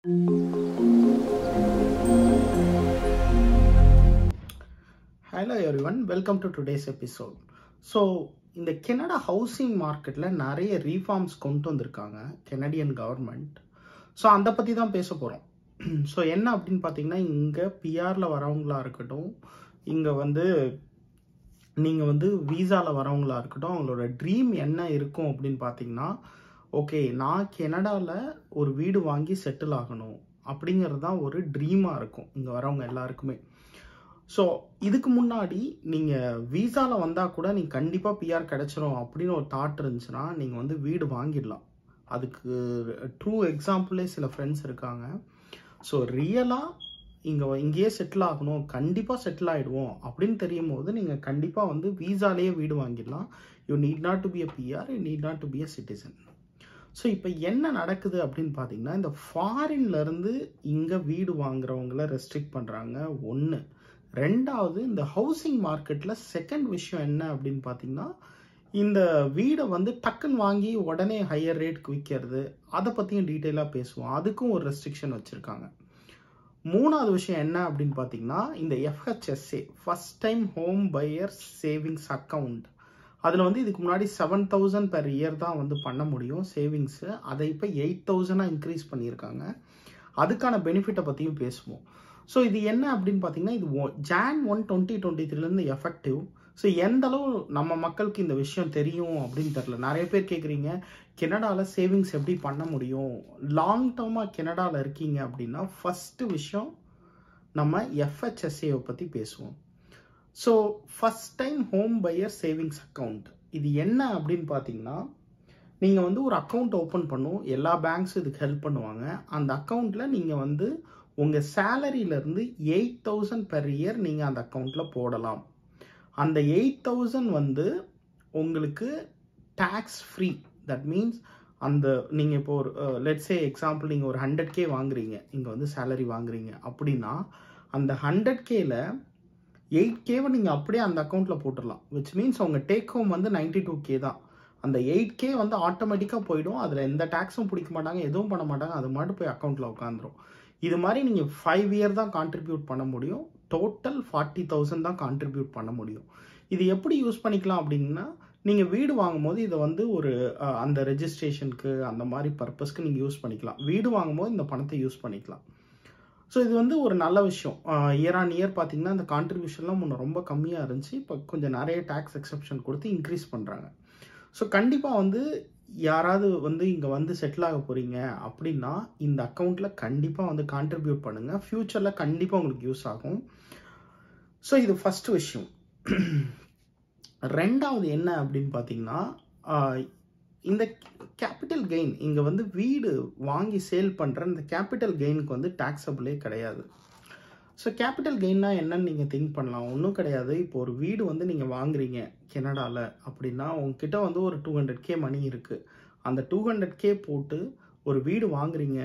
hello everyone welcome to today's episode so இந்த Canada housing மார்க்கெட்டில் நிறைய reforms கொண்டு வந்திருக்காங்க கெனடியன் கவர்மெண்ட் ஸோ அதை பற்றி தான் பேச போகிறோம் ஸோ என்ன அப்படின்னு பார்த்தீங்கன்னா இங்கே பிஆரில் வரவங்களா இருக்கட்டும் இங்கே வந்து நீங்கள் வந்து வீசாவில் வரவங்களா இருக்கட்டும் அவங்களோட ட்ரீம் என்ன இருக்கும் அப்படின்னு பார்த்தீங்கன்னா ஓகே நான் கெனடாவில் ஒரு வீடு வாங்கி செட்டில் ஆகணும் அப்படிங்கிறது தான் ஒரு ட்ரீமாக இருக்கும் இங்கே வரவங்க எல்லாருக்குமே ஸோ இதுக்கு முன்னாடி நீங்கள் வீசாவில் வந்தால் கூட நீங்கள் கண்டிப்பாக பிஆர் கிடச்சிரும் அப்படின்னு ஒரு தாட் இருந்துச்சுன்னா நீங்கள் வந்து வீடு வாங்கிடலாம் அதுக்கு ட்ரூ எக்ஸாம்பிளே சில ஃப்ரெண்ட்ஸ் இருக்காங்க ஸோ ரியலாக இங்கே இங்கேயே செட்டில் ஆகணும் கண்டிப்பாக செட்டில் ஆகிடுவோம் அப்படின்னு தெரியும் போது நீங்கள் கண்டிப்பாக வந்து வீசாலேயே வீடு வாங்கிடலாம் you need not to be a PR you need not to be a citizen so இப்போ என்ன நடக்குது அப்படின்னு பார்த்தீங்கன்னா இந்த ஃபாரின்லேருந்து இங்கே வீடு வாங்குறவங்கள ரெஸ்ட்ரிக்ட் பண்ணுறாங்க ஒன்று ரெண்டாவது இந்த ஹவுசிங் மார்க்கெட்டில் செகண்ட் விஷயம் என்ன அப்படின்னு பார்த்தீங்கன்னா இந்த வீடை வந்து டக்குன்னு வாங்கி உடனே ஹையர் ரேட்க்கு விற்கிறது அதை பற்றியும் டீட்டெயிலாக பேசுவோம் அதுக்கும் ஒரு ரெஸ்ட்ரிக்ஷன் வச்சுருக்காங்க மூணாவது விஷயம் என்ன அப்படின்னு பார்த்தீங்கன்னா இந்த FHSA first time home buyer savings account அதில் வந்து இதுக்கு முன்னாடி செவன் தௌசண்ட் பெர் இயர் தான் வந்து பண்ண முடியும் சேவிங்ஸு அதை இப்போ எயிட் தௌசண்டாக இன்க்ரீஸ் பண்ணியிருக்காங்க அதுக்கான பெனிஃபிட்டை பற்றியும் பேசுவோம் ஸோ இது என்ன அப்படின்னு பார்த்தீங்கன்னா இது ஜான் ஒன் டுவெண்ட்டி டுவெண்ட்டி த்ரீலேருந்து எஃபெக்டிவ் ஸோ எந்த அளவு நம்ம மக்களுக்கு இந்த விஷயம் தெரியும் அப்படின்னு தெரில நிறைய பேர் கேட்குறீங்க கெனடாவில் சேவிங்ஸ் எப்படி பண்ண முடியும் லாங் டேர்மாக கெனடாவில் இருக்கீங்க அப்படின்னா ஃபஸ்ட்டு விஷயம் நம்ம எஃப்ஹெச்எஸ்ஏவை பற்றி பேசுவோம் so first time home buyer savings account இது என்ன அப்படின்னு பார்த்தீங்கன்னா நீங்கள் வந்து ஒரு அக்கௌண்ட் ஓப்பன் பண்ணும் எல்லா பேங்க்ஸும் இதுக்கு ஹெல்ப் பண்ணுவாங்க அந்த அக்கௌண்ட்டில் நீங்கள் வந்து உங்கள் சேலரியிலேருந்து எயிட் தௌசண்ட் பெர் இயர் நீங்கள் அந்த அக்கௌண்ட்டில் போடலாம் அந்த எயிட் தௌசண்ட் வந்து உங்களுக்கு டேக்ஸ் ஃப்ரீ தட் மீன்ஸ் அந்த நீங்கள் இப்போ ஒரு லெட்ஸே எக்ஸாம்பிள் நீங்கள் ஒரு ஹண்ட்ரட் கே வாங்குறீங்க இங்கே வந்து சேலரி வாங்குறீங்க அப்படின்னா அந்த ஹண்ட்ரட் கேல எயிட் கேவை நீங்கள் அப்படியே அந்த அக்கௌண்ட்டில் போட்டுடலாம் விச் மீன்ஸ் உங்கள் டேக் ஹோம் வந்து நைன்டி டூ கே தான் அந்த எயிட் கே வந்து ஆட்டோமேட்டிக்காக போயிடும் அதில் எந்த டேக்ஸும் பிடிக்க மாட்டாங்க எதுவும் பண்ண மாட்டாங்க அது மட்டும் போய் அக்கௌண்ட்டில் உட்காந்துரும் இது மாதிரி நீங்கள் ஃபைவ் இயர் தான் கான்ட்ரிபியூட் பண்ண முடியும் டோட்டல் ஃபார்ட்டி தௌசண்ட் தான் கான்ட்ரிபியூட் பண்ண முடியும் இது எப்படி யூஸ் பண்ணிக்கலாம் அப்படின்னா நீங்கள் வீடு வாங்கும்போது இதை வந்து ஒரு அந்த ரெஜிஸ்ட்ரேஷனுக்கு அந்த மாதிரி பர்பஸ்க்கு நீங்கள் யூஸ் பண்ணிக்கலாம் வீடு வாங்கும்போது இந்த பணத்தை யூஸ் பண்ணிக்கலாம் ஸோ இது வந்து ஒரு நல்ல விஷயம் இயர் ஆன் இயர் பார்த்தீங்கன்னா இந்த கான்ட்ரிபியூஷன்லாம் முன்ன ரொம்ப கம்மியாக இருந்துச்சு இப்போ கொஞ்சம் நிறைய டேக்ஸ் எக்ஸப்ஷன் கொடுத்து இன்க்ரீஸ் பண்ணுறாங்க ஸோ கண்டிப்பாக வந்து யாராவது வந்து இங்கே வந்து செட்டில் ஆக போகிறீங்க அப்படின்னா இந்த அக்கௌண்ட்டில் கண்டிப்பாக வந்து கான்ட்ரிபியூட் பண்ணுங்கள் ஃப்யூச்சரில் கண்டிப்பாக உங்களுக்கு யூஸ் ஆகும் ஸோ இது ஃபஸ்ட்டு விஷயம் ரெண்டாவது என்ன அப்படின்னு பார்த்தீங்கன்னா இந்த கேபிட்டல் கெயின் இங்கே வந்து வீடு வாங்கி சேல் பண்ணுற இந்த கேபிட்டல் கெயினுக்கு வந்து டேக்ஸபிளே கிடையாது ஸோ கேபிட்டல் கெயின்னா என்னன்னு நீங்கள் திங்க் பண்ணலாம் ஒன்றும் கிடையாது இப்போ ஒரு வீடு வந்து நீங்கள் வாங்குறீங்க கெனடாவில் அப்படின்னா உங்ககிட்ட வந்து ஒரு டூ ஹண்ட்ரட் கே மணி இருக்குது அந்த டூ ஹண்ட்ரட் கே போட்டு ஒரு வீடு வாங்குறீங்க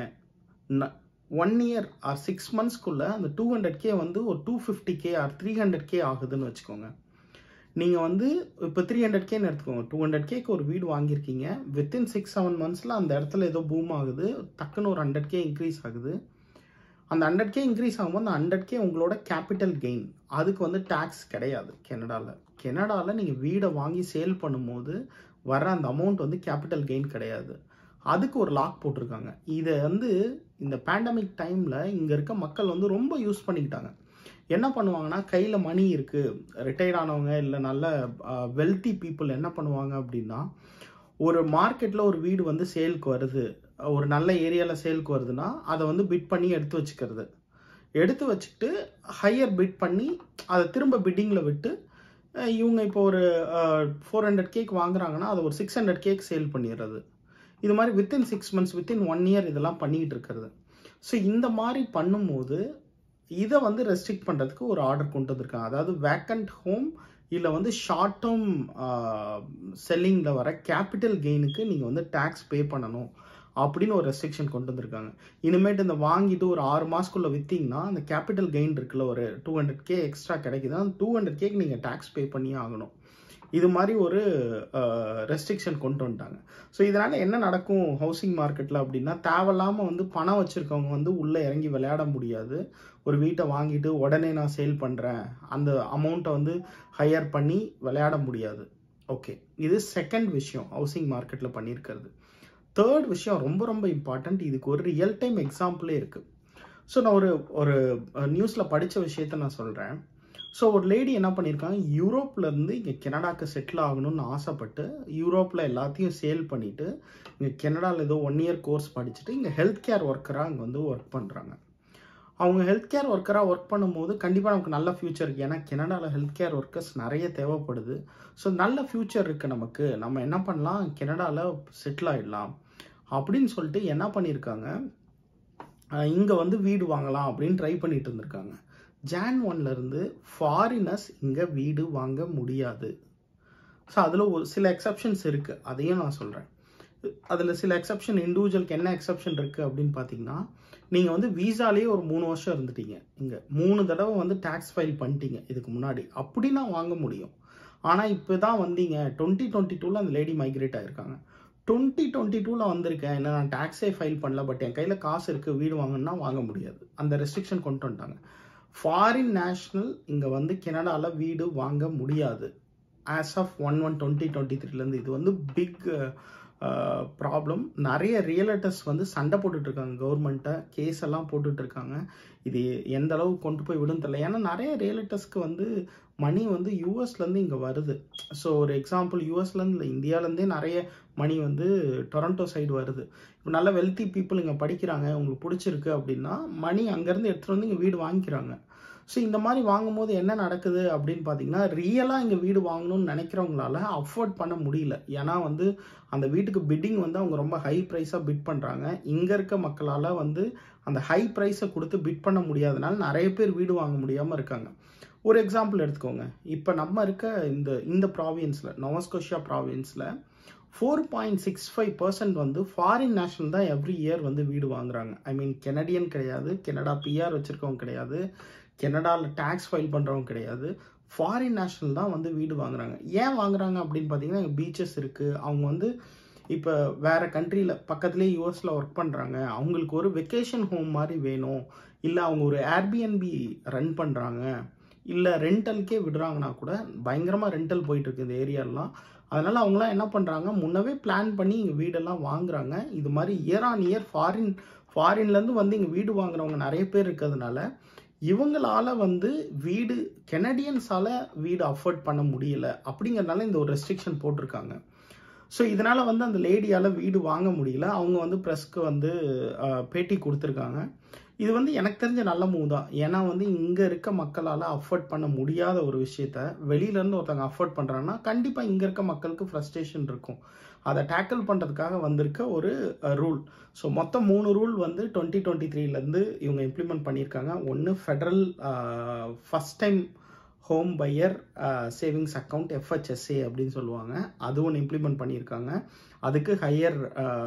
ஒன் இயர் ஆர் சிக்ஸ் மந்த்ஸ்க்குள்ளே அந்த டூ ஹண்ட்ரட் கே வந்து ஒரு two fifty K or three hundred K ஆகுதுன்னு வச்சுக்கோங்க நீங்கள் வந்து இப்போ த்ரீ ஹண்ட்ரட் கேன்னு எடுத்துக்கோங்க டூ ஹண்ட்ரட் கேக்கு ஒரு வீடு வாங்கியிருக்கீங்க வித்தின் சிக்ஸ் செவன் மந்த்ஸில் அந்த இடத்துல ஏதோ பூம் ஆகுது டக்குன்னு ஒரு ஹண்ட்ரட் கே இன்க்ரீஸ் ஆகுது அந்த ஹண்ட்ரட் கே இன்க்ரீஸ் ஆகும்போது அந்த ஹண்ட்ரட் கே உங்களோட கேபிட்டல் கெயின் அதுக்கு வந்து டேக்ஸ் கிடையாது கெனடாவில் கெனடாவில் நீங்கள் வீடை வாங்கி சேல் பண்ணும்போது வர அந்த அமௌண்ட் வந்து கேபிட்டல் கெயின் கிடையாது அதுக்கு ஒரு லாக் போட்டிருக்காங்க இதை வந்து இந்த பேண்டமிக் டைமில் இங்கே இருக்க மக்கள் வந்து ரொம்ப யூஸ் பண்ணிக்கிட்டாங்க என்ன பண்ணுவாங்கன்னா கையில் மணி இருக்குது ரிட்டையர்ட் ஆனவங்க இல்லை நல்ல வெல்த்தி பீப்புள் என்ன பண்ணுவாங்க அப்படின்னா ஒரு மார்க்கெட்டில் ஒரு வீடு வந்து சேலுக்கு வருது ஒரு நல்ல ஏரியாவில் சேலுக்கு வருதுன்னா அதை வந்து பிட் பண்ணி எடுத்து வச்சுக்கிறது எடுத்து வச்சுக்கிட்டு ஹையர் பிட் பண்ணி அதை திரும்ப பிட்டிங்கில் விட்டு இவங்க இப்போ ஒரு ஃபோர் ஹண்ட்ரட் கேக் வாங்குறாங்கன்னா அதை ஒரு சிக்ஸ் ஹண்ட்ரட் கேக் சேல் பண்ணிடுறது இது மாதிரி within six months within one year இதெல்லாம் பண்ணிக்கிட்டு இருக்கிறது ஸோ இந்த மாதிரி பண்ணும்போது இதை வந்து ரெஸ்ட்ரிக்ட் பண்ணுறதுக்கு ஒரு ஆர்டர் கொண்டு வந்திருக்காங்க அதாவது வேக்கண்ட் ஹோம் இல்லை வந்து ஷார்ட் டேர்ம் செல்லிங்கில் வர கேபிட்டல் கெயினுக்கு நீங்கள் வந்து டேக்ஸ் பே பண்ணணும் அப்படின்னு ஒரு ரெஸ்ட்ரிக்ஷன் கொண்டு வந்திருக்காங்க இனிமேட்டு இந்த வாங்கிட்டு ஒரு ஆறு மாதத்துக்குள்ளே விற்றீங்கன்னா அந்த கேபிட்டல் கெயின் இருக்குல்ல ஒரு டூ ஹண்ட்ரட் கே எக்ஸ்ட்ரா கிடைக்குது அந்த டூ ஹண்ட்ரட் கேக்கு நீங்கள் டேக்ஸ் பே பண்ணியே ஆகணும் இது மாதிரி ஒரு ரெஸ்ட்ரிக்ஷன் கொண்டு வந்துட்டாங்க ஸோ இதனால் என்ன நடக்கும் ஹவுசிங் மார்க்கெட்டில் அப்படின்னா தேவையில்லாமல் வந்து பணம் வச்சுருக்கவங்க வந்து உள்ளே இறங்கி விளையாட முடியாது ஒரு வீட்டை வாங்கிட்டு உடனே நான் சேல் பண்ணுறேன் அந்த அமௌண்ட்டை வந்து ஹையர் பண்ணி விளையாட முடியாது ஓகே இது செகண்ட் விஷயம் ஹவுசிங் மார்க்கெட்டில் பண்ணியிருக்கிறது தேர்ட் விஷயம் ரொம்ப ரொம்ப இம்பார்ட்டண்ட் இதுக்கு ஒரு ரியல் டைம் எக்ஸாம்பிளே இருக்குது ஸோ நான் ஒரு ஒரு நியூஸில் படித்த விஷயத்த நான் சொல்கிறேன் ஸோ ஒரு லேடி என்ன பண்ணியிருக்காங்க யூரோப்லேருந்து இங்கே கெனடாக்கு செட்டில் ஆகணும்னு ஆசைப்பட்டு யூரோப்பில் எல்லாத்தையும் சேல் பண்ணிவிட்டு இங்கே கெனடாவில் ஏதோ ஒன் இயர் கோர்ஸ் படிச்சுட்டு இங்கே ஹெல்த் கேர் ஒர்க்கராக இங்கே வந்து ஒர்க் பண்ணுறாங்க அவங்க ஹெல்த் கேர் ஒர்க்கராக ஒர்க் பண்ணும்போது கண்டிப்பாக நமக்கு நல்ல ஃப்யூச்சர் இருக்குது ஏன்னா கெனடாவில் ஹெல்த் கேர் ஒர்க்கர்ஸ் நிறைய தேவைப்படுது ஸோ நல்ல ஃப்யூச்சர் இருக்குது நமக்கு நம்ம என்ன பண்ணலாம் கெனடாவில் செட்டில் ஆகிடலாம் அப்படின்னு சொல்லிட்டு என்ன பண்ணியிருக்காங்க இங்கே வந்து வீடு வாங்கலாம் அப்படின்னு ட்ரை பண்ணிட்டு இருந்திருக்காங்க ஜான் ஒன்லேருந்து ஃபாரினர்ஸ் இங்கே வீடு வாங்க முடியாது ஸோ அதில் ஒரு சில எக்ஸப்ஷன்ஸ் இருக்குது அதையும் நான் சொல்கிறேன் அதில் சில எக்ஸப்ஷன் இண்டிவிஜுவலுக்கு என்ன எக்ஸப்ஷன் இருக்குது அப்படின்னு பார்த்தீங்கன்னா நீங்கள் வந்து வீசாலேயே ஒரு மூணு வருஷம் இருந்துட்டீங்க இங்கே மூணு தடவை வந்து டேக்ஸ் ஃபைல் பண்ணிட்டீங்க இதுக்கு முன்னாடி அப்படின்னா வாங்க முடியும் ஆனால் இப்போ தான் வந்தீங்க டுவெண்ட்டி டுவெண்ட்டி டூவில் அந்த லேடி மைக்ரேட் ஆகிருக்காங்க டுவெண்ட்டி டுவெண்ட்டி டூவில் வந்திருக்கேன் என்ன நான் டேக்ஸே ஃபைல் பண்ணல பட் என் கையில் காசு இருக்குது வீடு வாங்கணும்னா வாங்க முடியாது அந்த ரெஸ்ட்ரிக்ஷன் கொண்டு வந்துட்டாங்க ஃபாரின் நேஷ்னல் இங்கே வந்து கெனடாவில் வீடு வாங்க முடியாது as of one one twenty twenty த்ரீலேருந்து இது வந்து பிக் ப்ராப்ளம் நிறைய ரியலேட்டர்ஸ் வந்து சண்டை போட்டுட்டு இருக்காங்க கவர்மெண்ட்டை கேஸ் எல்லாம் போட்டுட்டு இருக்காங்க இது எந்த அளவுக்கு கொண்டு போய் விடும் தெரியல ஏன்னா நிறைய ரியலேட்டர்ஸ்க்கு வந்து மணி வந்து யூஎஸ்லேருந்து இங்கே வருது ஸோ ஒரு எக்ஸாம்பிள் யூஎஸ்லேருந்து இல்லை இந்தியாவிலேருந்தே நிறைய மணி வந்து டொரண்டோ சைடு வருது இப்போ நல்ல வெல்த்தி பீப்புள் இங்கே படிக்கிறாங்க உங்களுக்கு பிடிச்சிருக்கு அப்படின்னா மணி அங்கேருந்து எடுத்துகிட்டு வந்து இங்கே வீடு வாங்கிக்கிறாங்க ஸோ இந்த மாதிரி வாங்கும்போது என்ன நடக்குது அப்படின்னு பார்த்தீங்கன்னா ரியலாக இங்கே வீடு வாங்கணும்னு நினைக்கிறவங்களால அஃபோர்ட் பண்ண முடியல ஏன்னா வந்து அந்த வீட்டுக்கு பிட்டிங் வந்து அவங்க ரொம்ப ஹை ப்ரைஸாக பிட் பண்ணுறாங்க இங்கே இருக்க மக்களால் வந்து அந்த ஹை ப்ரைஸை கொடுத்து பிட் பண்ண முடியாதனால நிறைய பேர் வீடு வாங்க முடியாமல் இருக்காங்க ஒரு எக்ஸாம்பிள் எடுத்துக்கோங்க இப்போ நம்ம இருக்க இந்த இந்த ப்ராவின்ஸில் நோவஸ்கோஷியா ப்ராவின்ஸில் four point six five percent வந்து ஃபாரின் நேஷனல் தான் எவ்ரி இயர் வந்து வீடு வாங்குறாங்க ஐ மீன் கெனடியன் கிடையாது கெனடா பிஆர் வச்சுருக்கவங்க கிடையாது கெனடாவில் டேக்ஸ் ஃபைல் பண்ணுறவங்க கிடையாது ஃபாரின் நேஷனல் தான் வந்து வீடு வாங்குறாங்க ஏன் வாங்குறாங்க அப்படின்னு பார்த்தீங்கன்னா இங்கே பீச்சஸ் இருக்குது அவங்க வந்து இப்போ வேறு கண்ட்ரியில் பக்கத்துலேயே யூஎஸில் ஒர்க் பண்ணுறாங்க அவங்களுக்கு ஒரு வெக்கேஷன் ஹோம் மாதிரி வேணும் இல்லை அவங்க ஒரு ஏர்பிஎன்பி ரன் பண்ணுறாங்க இல்லை ரெண்டலுக்கே விடுறாங்கன்னா கூட பயங்கரமாக ரெண்டல் போயிட்டுருக்கு இந்த ஏரியாலாம் அதனால் அவங்களாம் என்ன பண்ணுறாங்க முன்னவே பிளான் பண்ணி இங்கே வீடெல்லாம் வாங்குறாங்க இது மாதிரி இயர் ஆன் இயர் ஃபாரின் ஃபாரின்லேருந்து வந்து இங்கே வீடு வாங்குறவங்க நிறைய பேர் இருக்கிறதுனால இவங்களால வந்து வீடு கெனடியன்ஸால வீடு அஃபோர்ட் பண்ண முடியல அப்படிங்கிறதுனால இந்த ஒரு ரெஸ்ட்ரிக்ஷன் போட்டிருக்காங்க ஸோ இதனால் வந்து அந்த லேடியால் வீடு வாங்க முடியல அவங்க வந்து ப்ரெஸ்க்கு வந்து பேட்டி கொடுத்துருக்காங்க இது வந்து எனக்கு தெரிஞ்ச நல்ல மூவ் தான் ஏன்னா வந்து இங்கே இருக்க மக்களால் அஃபோர்ட் பண்ண முடியாத ஒரு விஷயத்த வெளியிலேருந்து ஒருத்தவங்க அஃபோர்ட் பண்ணுறாங்கன்னா கண்டிப்பாக இங்கே இருக்க மக்களுக்கு ஃப்ரஸ்ட்ரேஷன் இருக்கும் அதை டேக்கிள் பண்ணுறதுக்காக வந்திருக்க ஒரு ரூல் ஸோ மொத்தம் மூணு ரூல் வந்து டுவெண்ட்டி டுவெண்ட்டி த்ரீலேருந்து இவங்க இம்ப்ளிமெண்ட் பண்ணியிருக்காங்க ஒன்று federal first time home buyer savings account FHSA அப்படின்னு சொல்லுவாங்க அது ஒன்று இம்ப்ளிமெண்ட் பண்ணியிருக்காங்க அதுக்கு ஹையர்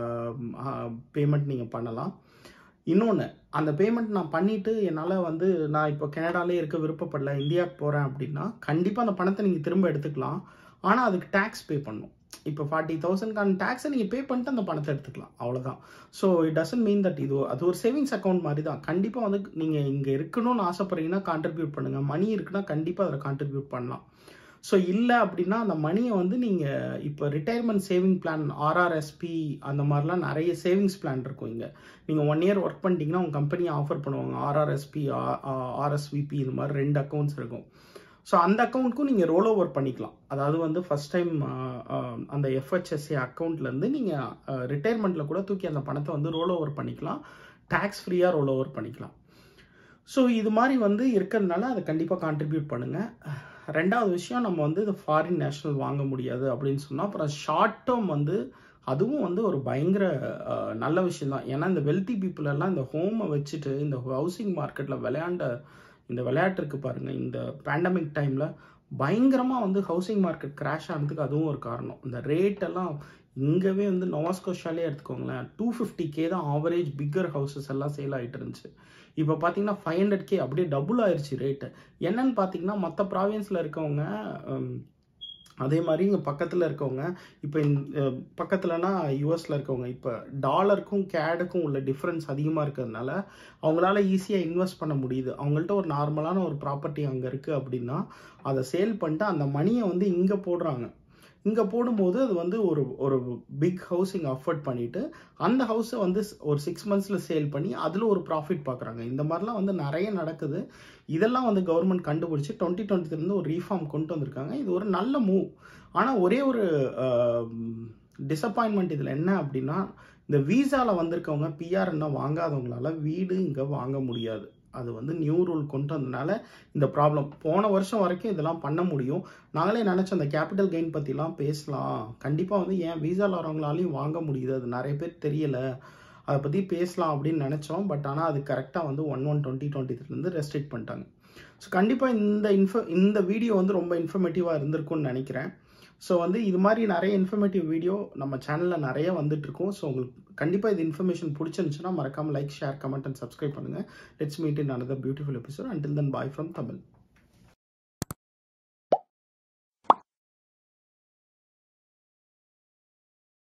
பேமெண்ட் நீங்கள் பண்ணலாம் இன்னொன்று அந்த பேமெண்ட் நான் பண்ணிவிட்டு என்னால் வந்து நான் இப்போ கனடாலே இருக்க விருப்பப்படல இந்தியாவுக்கு போகிறேன் அப்படின்னா கண்டிப்பாக அந்த பணத்தை நீங்கள் திரும்ப எடுத்துக்கலாம் ஆனால் அதுக்கு டேக்ஸ் பே பண்ணும் இப்போ ஃபார்ட்டி தௌசண்ட்கான டேக்ஸை நீங்கள் பே பண்ணிட்டு அந்த பணத்தை எடுத்துக்கலாம் அவ்வளோதான் so it doesn't mean that இது அது ஒரு சேவிங்ஸ் அக்கௌண்ட் மாதிரி தான் கண்டிப்பாக வந்து நீங்கள் இங்கே இருக்கணும்னு ஆசைப்படுறீங்கன்னா கான்ட்ரிபியூட் பண்ணுங்கள் மணி இருக்குன்னா கண்டிப்பாக அதில் கான்ட்ரிபியூட் பண்ணலாம் ஸோ இல்லை அப்படின்னா அந்த மணியை வந்து நீங்கள் இப்போ ரிட்டையர்மெண்ட் சேவிங் பிளான் ஆர்ஆர்எஸ்பி அந்த மாதிரிலாம் நிறைய சேவிங்ஸ் பிளான் இருக்கும் இங்கே நீங்கள் ஒன் இயர் ஒர்க் பண்ணிட்டீங்கன்னா உங்கள் கம்பெனியை ஆஃபர் பண்ணுவாங்க ஆர்ஆர்எஸ்பி ஆர்எஸ்விபி இது மாதிரி ரெண்டு அக்கௌண்ட்ஸ் இருக்கும் ஸோ அந்த அக்கௌண்ட்க்கும் நீங்கள் ரோல் ஓவர் பண்ணிக்கலாம் அதாவது வந்து ஃபஸ்ட் டைம் அந்த எஃப்ஹெச்எஸ்ஏ அக்கௌண்ட்லேருந்து நீங்கள் ரிட்டையர்மெண்ட்டில் கூட தூக்கி அந்த பணத்தை வந்து ரோல் ஓவர் பண்ணிக்கலாம் டேக்ஸ் ஃப்ரீயாக ரோல் ஓவர் பண்ணிக்கலாம் ஸோ இது மாதிரி வந்து இருக்கிறதுனால அதை கண்டிப்பாக கான்ட்ரிபியூட் பண்ணுங்கள் ரெண்டாவது விஷயம் நம்ம வந்து இது ஃபாரின் நேஷனல் வாங்க முடியாது அப்படின்னு சொன்னால் அப்புறம் ஷார்ட் டேர்ம் வந்து அதுவும் வந்து ஒரு பயங்கர நல்ல விஷயம் தான் ஏன்னா இந்த வெல்த்தி பீப்புள் எல்லாம் இந்த ஹோமை வச்சுட்டு இந்த ஹவுசிங் மார்க்கெட்டில் விளையாண்ட இந்த விளையாட்டு இருக்கு பாருங்க இந்த பேண்டமிக் டைமில் பயங்கரமாக வந்து ஹவுசிங் மார்க்கெட் கிராஷ் ஆனதுக்கு அதுவும் ஒரு காரணம் இந்த ரேட் எல்லாம் இங்கவே வந்து நோவாஸ்கோஷாலே எடுத்துக்கோங்களேன் டூ ஃபிஃப்டி கே தான் ஆவரேஜ் பிக்கர் ஹவுசஸ் எல்லாம் சேல் ஆகிட்டு இருந்துச்சு இப்போ பார்த்தீங்கன்னா ஃபைவ் ஹண்ட்ரட் கே அப்படியே டபுள் ஆயிடுச்சு ரேட்டு என்னன்னு பார்த்தீங்கன்னா மற்ற ப்ராவின்ஸில் இருக்கவங்க அதே மாதிரி இங்கே பக்கத்தில் இருக்கவங்க இப்போ பக்கத்துலனா யூஎஸில் இருக்கவங்க இப்போ டாலருக்கும் கேடுக்கும் உள்ள டிஃப்ரென்ஸ் அதிகமாக இருக்கிறதுனால அவங்களால ஈஸியாக இன்வெஸ்ட் பண்ண முடியுது அவங்கள்ட்ட ஒரு நார்மலான ஒரு ப்ராப்பர்ட்டி அங்கே இருக்குது அப்படின்னா அதை சேல் பண்ணிட்டு அந்த மணியை வந்து இங்கே போடுறாங்க இங்கே போடும்போது அது வந்து ஒரு ஒரு பிக் ஹவுசிங் அஃபோர்ட் பண்ணிட்டு அந்த ஹவுஸை வந்து ஒரு சிக்ஸ் மந்த்ஸில் சேல் பண்ணி அதில் ஒரு ப்ராஃபிட் பார்க்குறாங்க இந்த மாதிரிலாம் வந்து நிறைய நடக்குது இதெல்லாம் வந்து கவர்மெண்ட் கண்டுபிடிச்சி டுவெண்ட்டி டுவெண்ட்டிலேருந்து ஒரு ரீஃபார்ம் கொண்டு வந்திருக்காங்க இது ஒரு நல்ல மூவ் ஆனால் ஒரே ஒரு டிசப்பாயின்மெண்ட் இதில் என்ன அப்படின்னா இந்த வீசாவில் வந்திருக்கவங்க பிஆர் என்ன வாங்காதவங்களால வீடு இங்கே வாங்க முடியாது அது வந்து நியூ ரூல் கொண்டு வந்ததுனால இந்த ப்ராப்ளம் போன வருஷம் வரைக்கும் இதெல்லாம் பண்ண முடியும் நாங்களே நினச்சோம் அந்த கேபிட்டல் கெயின் பற்றிலாம் பேசலாம் கண்டிப்பாக வந்து ஏன் வீசாவில் வரவங்களாலையும் வாங்க முடியுது அது நிறைய பேர் தெரியலை அதை பற்றி பேசலாம் அப்படின்னு நினச்சோம் பட் ஆனால் அது கரெக்டாக வந்து one one twenty twenty restrict பண்ணிட்டாங்க ஸோ கண்டிப்பாக இந்த இன்ஃப இந்த வீடியோ வந்து ரொம்ப இன்ஃபர்மேட்டிவாக இருந்திருக்கும்னு நினைக்கிறேன் ஸோ வந்து இது மாதிரி நிறைய இன்ஃபர்மேட்டிவ் வீடியோ நம்ம சேனலில் நிறைய வந்துட்டு இருக்கும் ஸோ உங்களுக்கு கண்டிப்பாக இது இன்ஃபர்மேஷன் பிடிச்சிருந்துச்சுன்னா மறக்காமல் like share comment and subscribe பண்ணுங்கள் let's meet in another beautiful episode until then bye from Tamil